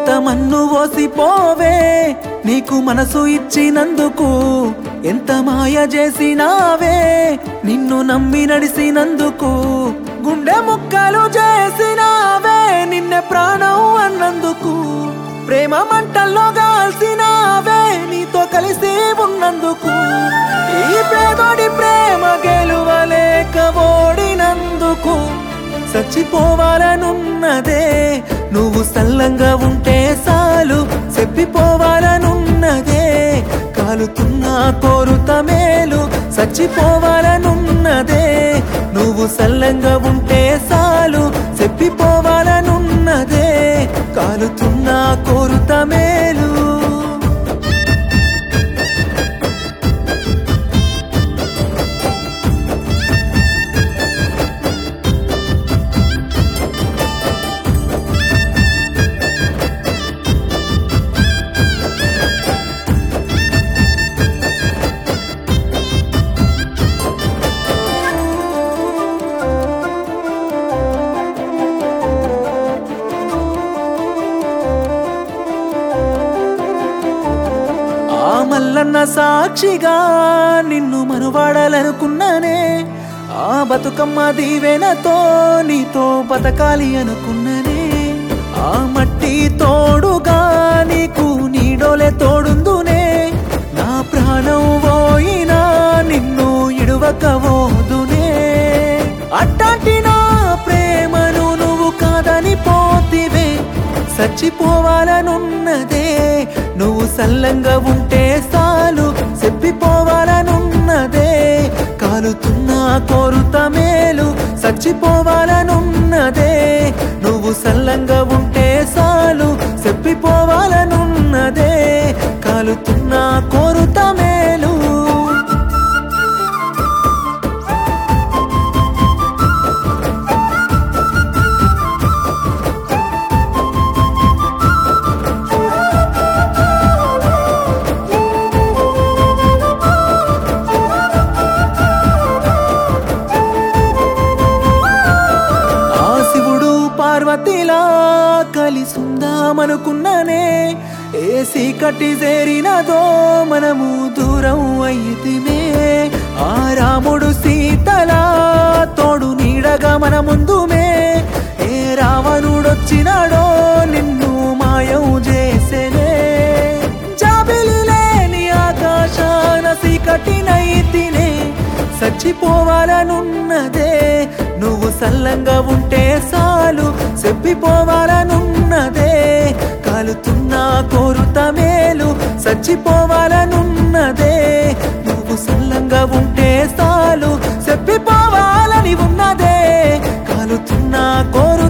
ఇంత మన్ను పోసిపోవే నీకు మనసు ఇచ్చినందుకు ఎంత మాయ చేసినావే నిన్ను నమ్మి నడిసినందుకు గుండె ముక్కలు చేసినావే నిన్నే ప్రాణం అన్నందుకు ప్రేమ మంటల్లో కాల్సినావే నీతో కలిసి ఉన్నందుకు ఈ పేదోడి ప్రేమ గెలువలేక ఓడినందుకు చచ్చిపోవాలనున్నదే నువ్వు సల్లంగా ఉంటే చాలు చెప్పిపోవాలనున్నదే కాలుతున్న కోరుత మేలు చచ్చిపోవాలనున్నదే నువ్వు సల్లంగా ఉంటే చాలు చెప్పిపోవాలనున్నదే కాలుతున్న కోరుత మేలు ఆ మల్లన్న సాక్షిగా నిన్ను మనువాడాలనుకున్నానే ఆ బతుకమ్మ దీవెనతో నీతో బతకాలి అనుకున్ననే ఆ మట్టి తోడుగా నీకు నీడోలే తోడుందునే నా ప్రాణం పోయినా నిన్ను ఇడువక పోదునే అట్టాంటి నా ప్రేమను నువ్వు కాదని పోతివే చచ్చిపోవాలనున్నదే నువ్వు సల్లంగా ఉంటే చాలు చెప్పిపోవాలనున్నదే కాలుతున్న కోరుత మేలు చచ్చిపోవాలనున్నదే నువ్వు సల్లంగా ఉంటే చాలు చెప్పిపోవాలనున్నదే కాలుతున్న కోరుత మేలు ఆ శివుడు పార్వతిలా కలిసుందామనుకున్నానే ఏ సీకటి చేరినదో మనము దూరం అయితిమే ఆ రాముడు సీతలా తోడు నీడగా మన ముందుమే ఏ రావణుడొచ్చినాడో నిన్ను మాయం చేసేనే జాబిలి లేని ఆకాశాన సీకటినైతినే చచ్చిపోవాలనున్నదే నువ్వు సల్లంగా ఉంటే చాలు చెప్పిపోవాలనున్నదే కాలుతున్న కోరుత మేలు చచ్చిపోవాలనున్నదే నువ్వు సల్లంగా ఉంటే చాలు చెప్పిపోవాలని ఉన్నదే కాలుతున్న కోరు